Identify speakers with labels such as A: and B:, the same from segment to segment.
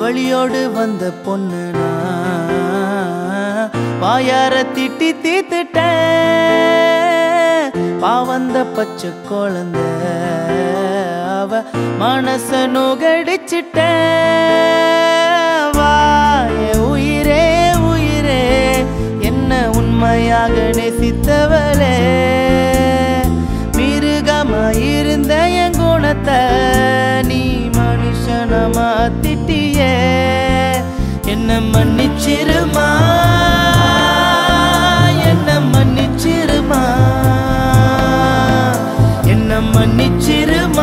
A: வழியோடு வந்த பொண்ணு நான் வாயார திட்டி தீத்துட்டேன் பாவந்த பச்சை குழந்தை அவ மனச நுகடிச்சிட்டேன் வாய உயிரே உயிரே என்ன உண்மையாக நேசித்தவளே மிருகமா இருந்த என் குணத்தை நீ மனுஷன மாத்திட்டியே என்ன மன்னிச்சிருமா என்ன மன்னிச்சிருமா என்ன மன்னிச்சிருமா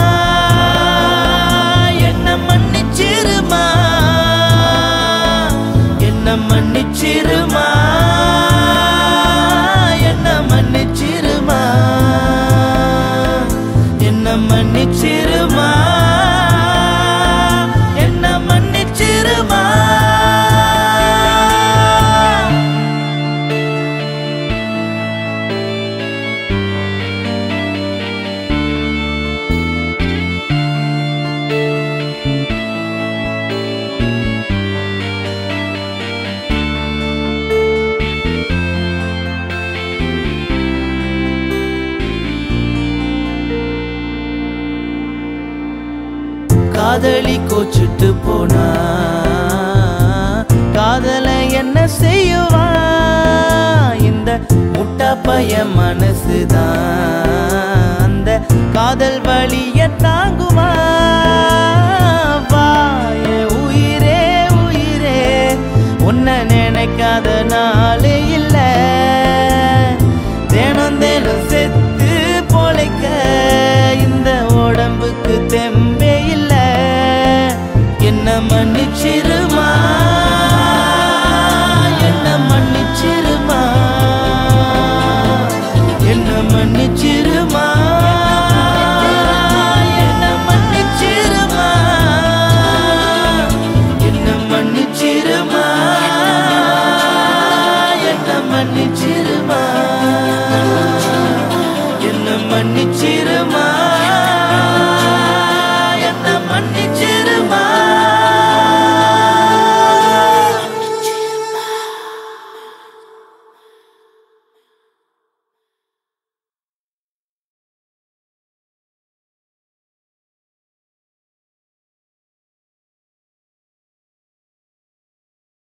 A: என்ன மன்னிச்சிருமா என்ன மன்னிச்சிருமா என்ன மன்னிச்சிருமா என்ன மன்னிச்சிருமா என்ன மன்னிச்சிருமா காதலி கோச்சிட்டு போனா காதல என்ன செய்யுவா இந்த முட்டா பைய மனசுதான் அந்த காதல் வழிய தாங்குவா வாய உயிரே உயிரே உன்னை நினைக்காத நாளே இல்ல தினம் தினம் செத்து பொழைக்க இந்த உடம்புக்கு தெம்பே இல்ல என்ன மன்னிச்சிருமா என்ன மன்னிச்சிருமா என்ன மன்னிச்சிருமா என்ன மன்னிச்சிருமா என்ன மன்னிச்சிருமா என்ன மன்னிச்சிருமா என்ன மன்னிச்சிருமா